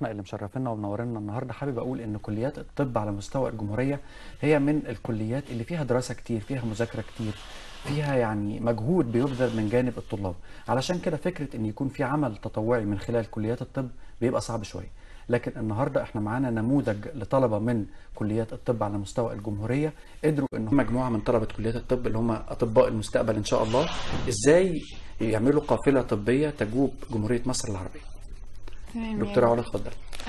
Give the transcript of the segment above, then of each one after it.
ضيوفنا اللي مشرفينا ومنورينا النهارده حابب اقول ان كليات الطب على مستوى الجمهوريه هي من الكليات اللي فيها دراسه كتير فيها مذاكره كتير فيها يعني مجهود بيبذل من جانب الطلاب علشان كده فكره ان يكون في عمل تطوعي من خلال كليات الطب بيبقى صعب شويه لكن النهارده احنا معانا نموذج لطلبه من كليات الطب على مستوى الجمهوريه قدروا ان هم مجموعه من طلبه كليات الطب اللي هم اطباء المستقبل ان شاء الله ازاي يعملوا قافله طبيه تجوب جمهوريه مصر العربيه تمام دكتوره يعني. علا اتفضل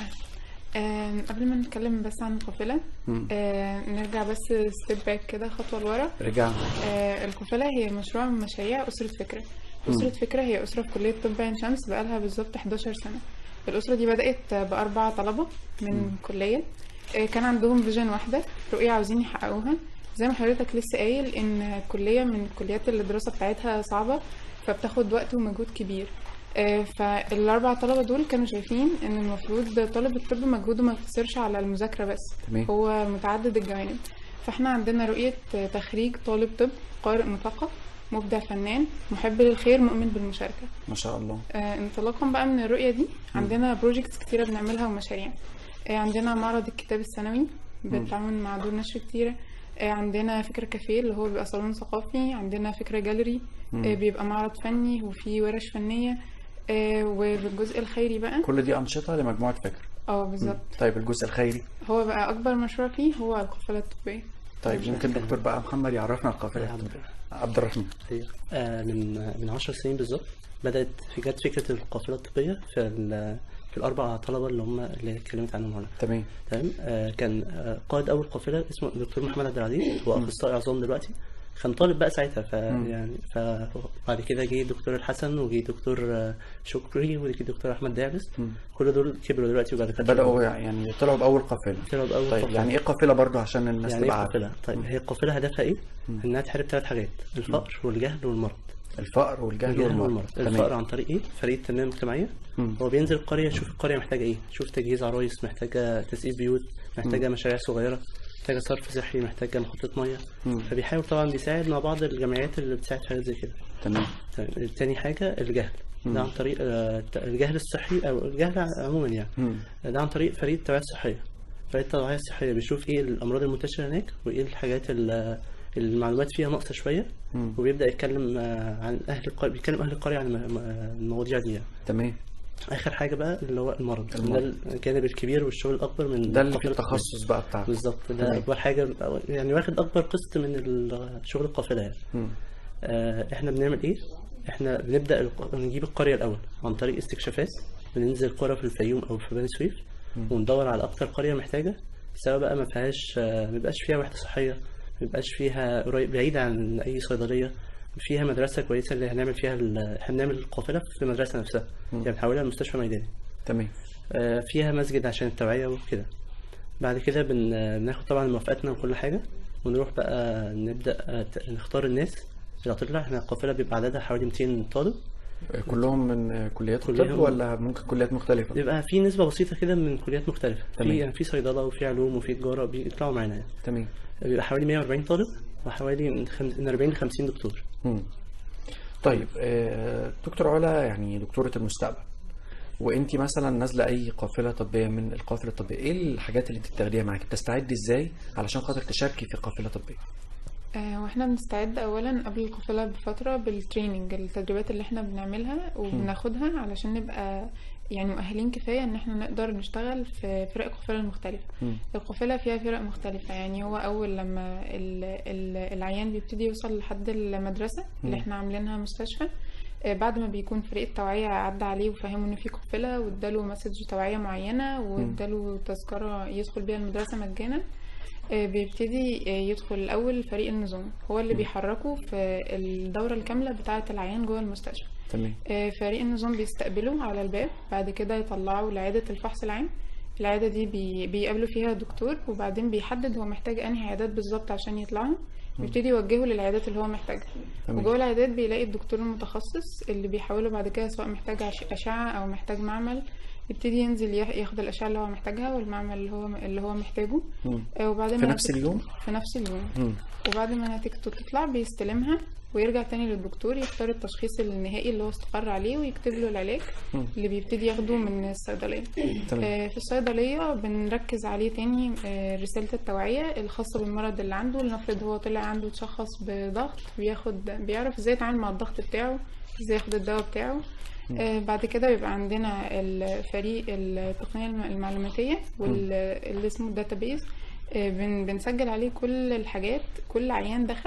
آم، قبل ما نتكلم بس عن القافلة مم. آه، نرجع بس ستيب باك كده خطوة لورا رجعنا آه، القافلة هي مشروع من مشاريع أسرة فكرة أسرة فكرة هي أسرة في كلية طب عين شمس بقالها بالظبط 11 سنة الأسرة دي بدأت بأربع طلبة من كلية آه، كان عندهم فيجن واحدة رؤية عاوزين يحققوها زي ما حضرتك لسه قايل إن كلية من الكليات اللي الدراسة بتاعتها صعبة فبتاخد وقت ومجهود كبير آه، فالأربع طلبة دول كانوا شايفين إن المفروض طالب الطب مجهوده ما يقتصرش على المذاكرة بس تمام. هو متعدد الجوانب فاحنا عندنا رؤية تخريج طالب طب قارئ مثقف مبدع فنان محب للخير مؤمن بالمشاركة ما شاء الله آه انطلاقا بقى من الرؤية دي عندنا بروجيكتس كتيرة بنعملها ومشاريع آه عندنا معرض الكتاب السنوي بالتعاون مع دور نشر كتيرة آه عندنا فكرة كافيه اللي هو بيبقى صالون ثقافي عندنا فكرة جاليري آه بيبقى معرض فني وفي ورش فنية آه وبالجزء الخيري بقى كل دي انشطه لمجموعه فكر اه بالظبط طيب الجزء الخيري هو بقى أكبر مشروع فيه هو القافلة الطبية طيب يمكن دكتور بقى محمد يعرفنا القافله عبد عبد الرحمن هي آه، من من 10 سنين بالظبط بدأت في جت فكرة القافلة الطبية في ال- في الأربع طلبة اللي هم اللي اتكلمت عنهم هنا تمام تمام آه، كان آه، قائد أول قافلة اسمه الدكتور محمد عبد العزيز هو أخصائي عظام دلوقتي كان طالب بقى ساعتها ف يعني فبعد كده جه دكتور الحسن وجه دكتور آه، شكري وجه دكتور أحمد داعبس كل دول كبروا دلوقتي وبقى دكاترة بداوا يعني طلعوا باول قافله طلعوا بأول طيب قافلة. يعني ايه قافله برضو عشان الناس يعني ايه تبقى عارفه قافلة؟ طيب هي القافلة هدفها ايه؟ انها تحارب ثلاث حاجات الفقر والجهل والمرض الفقر والجهل الجهل والمرض والمرض الفقر تمام عن طريق ايه؟ فريق التنمية المجتمعية مم. هو بينزل القرية يشوف القرية محتاجة ايه؟ يشوف تجهيز عرايس محتاجة تسقيف بيوت محتاجة مشاريع صغيرة محتاجة صرف صحي محتاجة محطة مية مم. فبيحاول طبعا بيساعد مع بعض الجمعيات اللي بتساعد في حاجات زي كده تمام طيب، تاني حاجة الجهل ده عن طريق آه، الجهل الصحي أو الجهل عموما يعني مم. ده عن طريق فريق التوعية الصحية فريق التوعية الصحية بيشوف ايه الأمراض المنتشرة هناك وايه الحاجات ال- المعلومات فيها ناقصة شوية مم. وبيبدأ يتكلم آه، عن أهل القرية بيتكلم أهل القرية عن الم- م- المواضيع دي يعني. تمام آخر حاجة بقى اللي هو المرض المرض. ده الجانب الكبير والشغل الأكبر من ده اللي في قافلة التخصص بقى بتاعك بالظبط ده تمام. أكبر حاجة يعني واخد أكبر قسط من ال- شغل القافلة يعني مم. آه، احنا بنعمل ايه؟ احنا بنبدا الق- نجيب القريه الاول عن طريق استكشافات بننزل قرى في الفيوم او في بني سويف وندور على اكتر قريه محتاجه سواء بقى ما فيهاش آه، ما يبقاش فيها وحده صحيه ما يبقاش فيها قريب بعيده عن اي صيدليه فيها مدرسه كويسه اللي هنعمل فيها ال- احنا بنعمل القافله في المدرسه نفسها يعني بنحولها لمستشفى ميداني تمام آه، فيها مسجد عشان التوعية وكده بعد كده بن- بناخد طبعا موافقاتنا وكل حاجة ونروح بقى نبدأ آه، ت- نختار الناس اللي هتطلع احنا القافلة بيبقى عددها حوالي 200 طالب كلهم من آه، كليات الطب كلهم. ولا ممكن كليات مختلفه بيبقى في نسبة بسيطة كده من كليات مختلفة تمام. في يعني في صيدلة وفي علوم وفي تجارة بيطلعوا معانا يعني تمام بيبقى حوالي 140 طالب وحوالي من خم- من 40 ل 50 دكتور مم. طيب آه، دكتور علا يعني دكتورة المستقبل وانت مثلا نازله اي قافله طبيه من القافله الطبيه ايه الحاجات اللي انت بتاخديها معاكي بتستعدي ازاي علشان خاطر تشاركي في قافله طبيه آه، واحنا بنستعد اولا قبل القافله بفطره بالتريننج التدريبات اللي احنا بنعملها وبناخدها علشان نبقى يعني مؤهلين كفايه ان احنا نقدر نشتغل في فرق القافله المختلفه مم. القافله فيها فرق مختلفه يعني هو اول لما ال- ال- العيان بيبتدي يوصل لحد المدرسه اللي احنا عاملينها مستشفى آه، بعد ما بيكون فريق التوعية عدى عليه وفهمه إن في قافلة واداله مسج توعية معينة واداله تذكرة يدخل بيها المدرسة مجانا آه، بيبتدي آه، يدخل الأول فريق النظام هو اللي بيحركه في الدورة الكاملة بتاعة العيان جوه المستشفى تمام آه، فريق النظام بيستقبله على الباب بعد كده يطلعه لعيادة الفحص العام العيادة دي بي... بيقابلوا فيها دكتور وبعدين بيحدد هو محتاج أنهي عيادات بالظبط عشان يطلعها بيبتدي يوجهه للعيادات اللي هو محتاجها تمام. وجوه العيادات بيلاقي الدكتور المتخصص اللي بيحاوله بعد كده سواء محتاج عش- أشعة أو محتاج معمل يبتدي ينزل يح- ياخد الاشعه اللي هو محتاجها والمعمل اللي هو اللي هو محتاجه مم. آه، وبعدين في ما نفس نتيجته- اليوم؟ في نفس اليوم مم. وبعد ما نتيجته تطلع بيستلمها ويرجع تاني للدكتور يختار التشخيص النهائي اللي هو استقر عليه ويكتب له العلاج مم. اللي بيبتدي ياخده من الصيدلية تمام آه، في الصيدلية بنركز عليه تاني آه، رسالة التوعية الخاصة بالمرض اللي عنده لنفرض هو طلع عنده تشخص بضغط بياخد بيعرف ازاي يتعامل مع الضغط بتاعه ازاي ياخد الدواء بتاعه آه، بعد كده بيبقى عندنا الفريق التقنية الم- المعلوماتية واللي اسمه الداتابيز بن بنسجل عليه كل الحاجات كل عيان دخل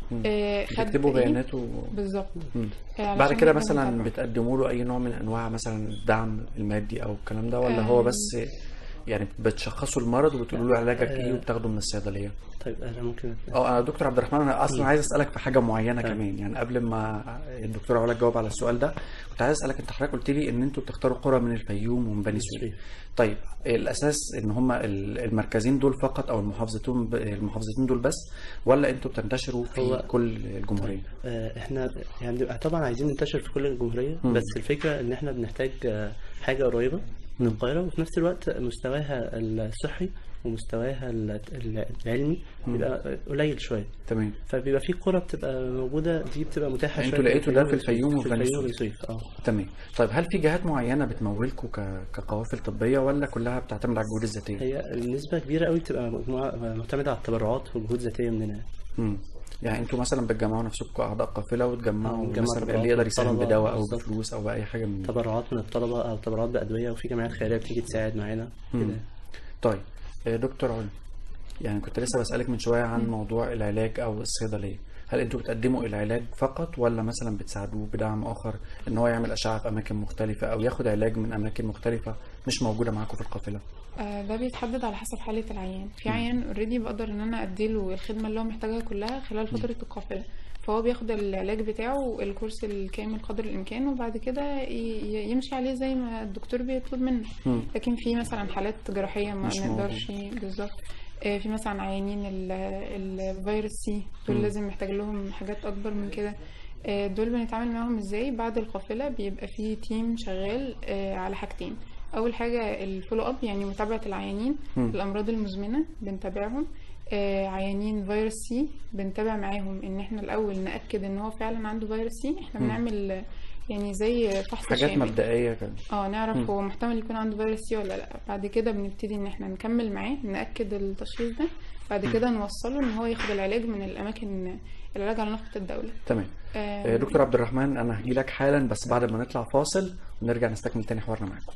آه، خد بتكتبوا إيه؟ بياناته بالظبط مم. آه، بعد علشان كده نقدر مثلا نتابعه. بتقدموا له اي نوع من انواع مثلا الدعم المادي او الكلام ده ولا آه. هو بس يعني بتشخصوا المرض وبتقولوا له علاجك ايه آه. وبتاخده من الصيدليه طيب انا ممكن اه انا دكتور عبد الرحمن انا اصلا مم. عايز اسالك في حاجه معينه تمام. كمان يعني قبل ما الدكتور علا تجاوب على السؤال ده كنت عايز اسالك انت حضرتك قلت لي ان انتوا بتختاروا قرى من الفيوم ومن بني سويف سويف. طيب الاساس ان هم المركزين دول فقط او المحافظتين المحافظتين دول بس ولا انتوا بتنتشروا في هو- كل الجمهوريه آه، احنا يعني بنبقى طبعا عايزين ننتشر في كل الجمهورية مم. بس الفكرة ان احنا بنحتاج آه، حاجة قريبة من القاهرة وفي نفس الوقت مستواها الصحي ومستواها ال- ال- العلمي بيبقى قليل شوية تمام فبيبقى في قرى بتبقى موجودة دي بتبقى متاحة انتوا شوية لقيتوا ده في الفيوم في وفي بني الفيوم سويف. وبني سويف اه تمام طيب هل في جهات معينه بتمولكم ك... كقوافل طبيه ولا كلها بتعتمد على الجهود الذاتيه هي النسبة كبيرة قوي بتبقى مجموعة معتمدة على التبرعات وجهود ذاتية مننا امم يعني انتوا مثلا بتجمعوا نفسكم كاعضاء قافله وتجمعوا بنجمع مثلا تبرعات اللي يقدر من يساهم الطلبة بدواء او بالظبط. بفلوس او باي حاجه من دي. تبرعات من الطلبة أو تبرعات بأدوية وفي جمعيات خيرية بتيجي تساعد معانا مم. كده طيب آه، دكتور علي يعني كنت لسه بسألك من شوية عن موضوع العلاج أو الصيدلية هل انتوا بتقدموا العلاج فقط ولا مثلا بتساعدوه بدعم آخر إن هو يعمل أشعة في أماكن مختلفة أو ياخد علاج من أماكن مختلفة مش موجودة معاكم في القافلة؟ آه، ده بيتحدد على حسب حالة العيان في عيان اوريدي بقدر ان انا اديله الخدمة اللي هو محتاجها كلها خلال فترة القافلة فهو بياخد العلاج بتاعه الكورس الكامل قدر الامكان وبعد كده ي- ي- يمشي عليه زي ما الدكتور بيطلب منه مم. لكن في مثلا حالات جراحية ما مش نقدرش بالظبط آه، في مثلا عيانين ال- الفيروس سي دول مم. لازم محتاج لهم حاجات اكبر من كده آه، دول بنتعامل معاهم ازاي بعد القافلة بيبقى في تيم شغال آه، على حاجتين اول حاجة الفولو اب يعني متابعة العيانين مم. الامراض المزمنة بنتابعهم آه، عيانين فيروس سي بنتابع معاهم ان احنا الاول ناكد ان هو فعلا عنده فيروس سي احنا مم. بنعمل آه، يعني زي فحص حاجات شامل مبدئية كده اه نعرف مم. هو محتمل يكون عنده فيروس سي ولا لا بعد كده بنبتدي ان احنا نكمل معاه ناكد التشخيص ده بعد كده نوصله ان هو ياخد العلاج من الاماكن العلاج على نفقة الدولة تمام آه، آه، دكتور عبد الرحمن أنا هجيلك حالا بس بعد ما نطلع فاصل ونرجع نستكمل تاني حوارنا معاكم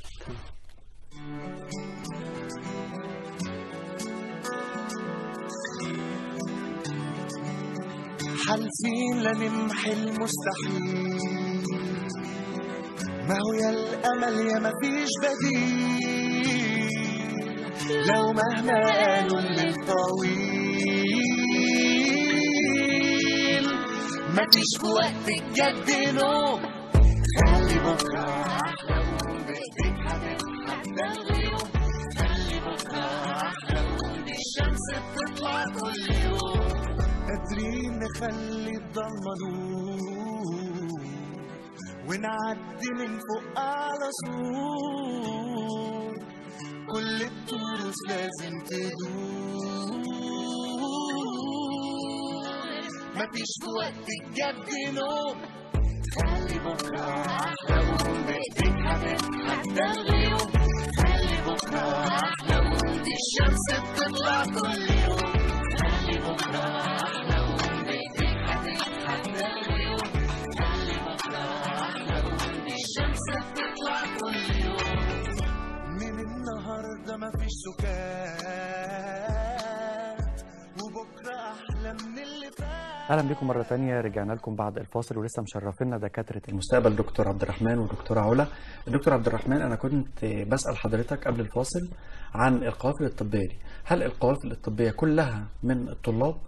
حالفين لنمحي المستحيل ما هو يا الأمل يا ما فيش بديل لو مهما قالوا الليل طويل ما فيش في وقت الجد نوم خلي بكرة أحلى وقول بإيديك هتتحدى الغيوم خلي بكرة أحلى وقول الشمس بتطلع كل يوم قادرين نخلي الضلمة نور ونعدي من فوق على سور كل الطرق لازم تدور مفيش في وقت الجد نوم خلي بكرة أحلى وقول بإيديك هتتحدى الغيوم خلي بكرة أحلى وقول دي الشمس بتطلع كل يوم خلي بكرة أحلى وقول بإيديك هتتحدى الغيوم خلي بكرة أحلى وقول دي الشمس بتطلع كل يوم من النهاردة مفيش سكات وبكرة أحلى من اللي فات اهلا بكم مره تانية رجعنا لكم بعد الفاصل ولسه مشرفينا دكاتره المستقبل دكتور عبد الرحمن ودكتوره علا دكتور عبد الرحمن انا كنت بسال حضرتك قبل الفاصل عن القوافل الطبيه دي هل القوافل الطبيه كلها من الطلاب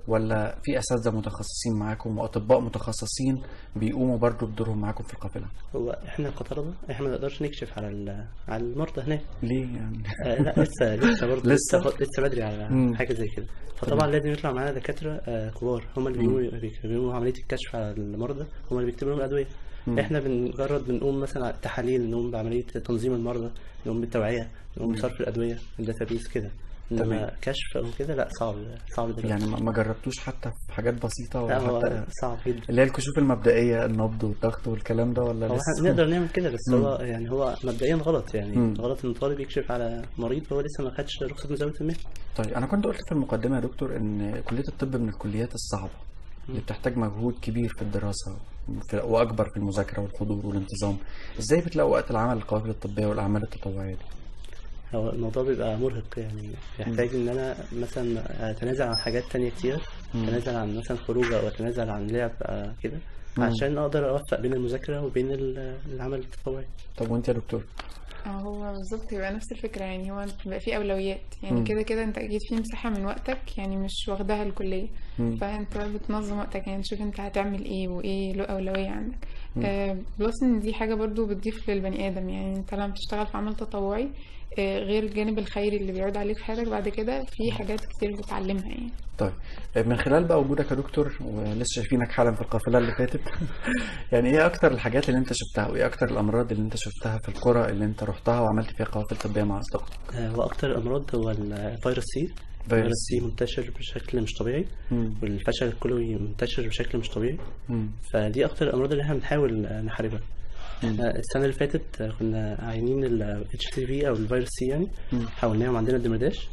ولا في اساتذه متخصصين معاكم واطباء متخصصين بيقوموا برضو بدورهم معاكم في القافله هو احنا كطلبة احنا ما نقدرش نكشف على ال- على المرضى هناك ليه يعني آه لا لسه لسه برضه لسه؟ لسه لسه بدري على مم. حاجه زي كده فطبعا لازم يطلع معانا دكاتره آه كبار هم اللي بيقوموا بيقوموا عمليه الكشف على المرضى هم اللي بيكتبوا لهم الادويه مم. احنا بنجرد بنقوم مثلا على التحاليل نقوم بعمليه تنظيم المرضى نقوم بالتوعيه نقوم بصرف الادويه الداتابيس كده تمام. انما كشف او كده لا صعب صعب دلوقتي يعني ما ما جربتوش حتى في حاجات بسيطه لا ولا هو حتى صعب جدا اللي هي الكشوف المبدئيه النبض والضغط والكلام ده ولا هو لسه احنا نقدر نعمل كده بس مم. هو يعني هو مبدئيا غلط يعني مم. غلط ان طالب يكشف على مريض وهو لسه ما خدش رخصه مزاوله المهنه طيب انا كنت قلت في المقدمه يا دكتور ان كليه الطب من الكليات الصعبه اللي بتحتاج مجهود كبير في الدراسه في واكبر في المذاكره والحضور والانتظام ازاي بتلاقوا وقت العمل القوافل الطبيه والاعمال التطوعيه دي هو الموضوع بيبقى مرهق يعني يحتاج ان انا مثلا اتنازل عن حاجات تانية كتير مم. اتنازل عن مثلا خروجه او اتنازل عن لعب آه، كده مم. عشان اقدر اوفق بين المذاكره وبين ال- العمل التطوعي طب وانت يا دكتور اه هو بالظبط يبقى نفس الفكرة يعني هو بيبقى فيه أولويات مم. يعني كده كده انت أكيد في مساحة من وقتك يعني مش واخداها الكلية مم. فانت بتنظم وقتك يعني تشوف انت هتعمل ايه وايه له أولوية عندك مم. آه بلس ان دي حاجة برضو بتضيف للبني آدم يعني انت لما بتشتغل في عمل تطوعي آه غير الجانب الخيري اللي بيعود عليك في حياتك بعد كده في حاجات كتير بتتعلمها يعني طيب من خلال بقى وجودك يا دكتور ولسه شايفينك حالا في القافله اللي فاتت يعني ايه اكتر الحاجات اللي انت شفتها وايه اكتر الامراض اللي انت شفتها في القرى اللي انت رحتها وعملت فيها قوافل طبيه مع اصدقائك آه، واكتر الامراض هو الفيروس سي الفيروس سي منتشر بشكل مش طبيعي مم. والفشل الكلوي منتشر بشكل مش طبيعي مم. فدي اكتر الامراض اللي احنا بنحاول آه، نحاربها مم. آه، السنه اللي فاتت آه، كنا عاينين ال HPV او الفيروس سي يعني مم. حولناهم عندنا الدمرداش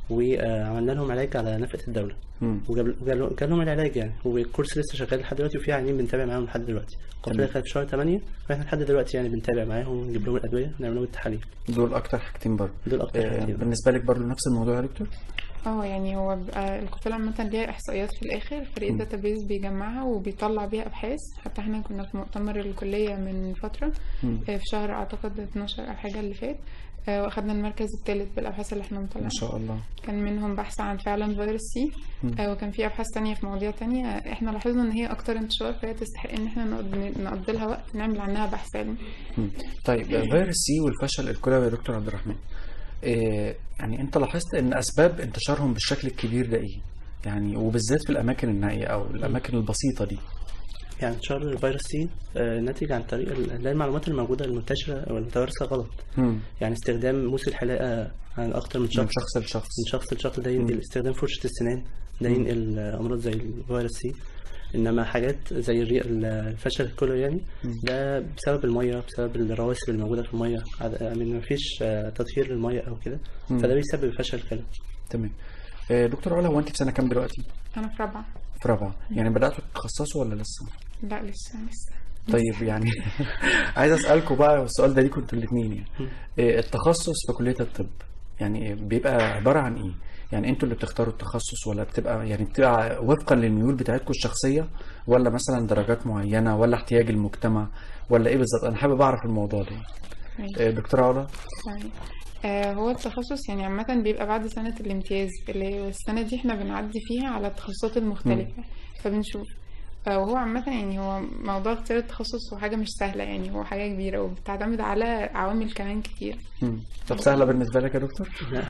وعملنا لهم علاج على نفقه الدوله مم. وجاب جاب جاب لهم العلاج يعني والكورس لسه شغال لحد دلوقتي وفي عيانين بنتابع معاهم لحد دلوقتي القافله تمام. كانت في شهر 8 فاحنا لحد دلوقتي يعني بنتابع معاهم ونجيب لهم الادويه ونعمل لهم التحاليل دول اكتر حاجتين برضه دول اكتر آه، حاجتين بالنسبه لك برضه نفس الموضوع يا دكتور اه يعني هو بيبقى القافلة عامة ليها إحصائيات في الآخر فريق مم. داتابيز بيجمعها وبيطلع بيها أبحاث حتى احنا كنا في مؤتمر الكلية من فترة مم. آه، في شهر أعتقد 12 أو حاجة اللي فات آه، واخدنا المركز الثالث بالأبحاث اللي احنا ما مطلعينها شاء الله كان منهم بحث عن فعلا فيروس سي مم. آه، وكان في أبحاث تانية في مواضيع تانية آه، احنا لاحظنا إن هي أكتر انتشار فهي تستحق إن احنا نقضي نقضي لها وقت نعمل عنها بحث علمي مم. طيب آه، فيروس سي والفشل الكلوي يا دكتور عبد الرحمن إيه يعني انت لاحظت ان اسباب انتشارهم بالشكل الكبير ده ايه يعني وبالذات في الاماكن النائيه او الاماكن البسيطه دي يعني انتشار الفيروس سي آه، ناتج عن طريق ال- اللي هي المعلومات الموجوده المنتشره والمتوارثه غلط مم. يعني استخدام موس الحلاقه عن اكتر من من شخص شخص لشخص من شخص لشخص ده ينقل استخدام فرشة السنان ده ينقل امراض زي الفيروس سي انما حاجات زي الري- الفشل الكلوي يعني ده بسبب الميه بسبب الرواسب الموجوده في الميه عد- يعني ما فيش تطهير للميه او كده مم. فده بيسبب فشل كلوي تمام آه، دكتور علا هو انت في سنه كام دلوقتي أنا في رابعة في رابعه يعني بداتوا تتخصصوا ولا لسه لا لسه لسه طيب يعني عايز اسالكم بقى والسؤال ده ليكم انتوا الاثنين يعني إيه التخصص في كليه الطب يعني بيبقى عباره عن ايه يعني انتوا اللي بتختاروا التخصص ولا بتبقى يعني بتبقى وفقا للميول بتاعتكم الشخصيه ولا مثلا درجات معينه ولا احتياج المجتمع ولا ايه بالظبط انا حابب اعرف الموضوع ده ماشي. إيه دكتوره علا يعني آه هو التخصص يعني عامة بيبقى بعد سنة الامتياز اللي هي السنة دي احنا بنعدي فيها على التخصصات المختلفة فبنشوف آه وهو عامة يعني هو موضوع اختيار التخصص هو حاجة مش سهلة يعني هو حاجة كبيرة وبتعتمد على عوامل كمان كتير مم. طب سهله بالنسبه لك يا دكتور لا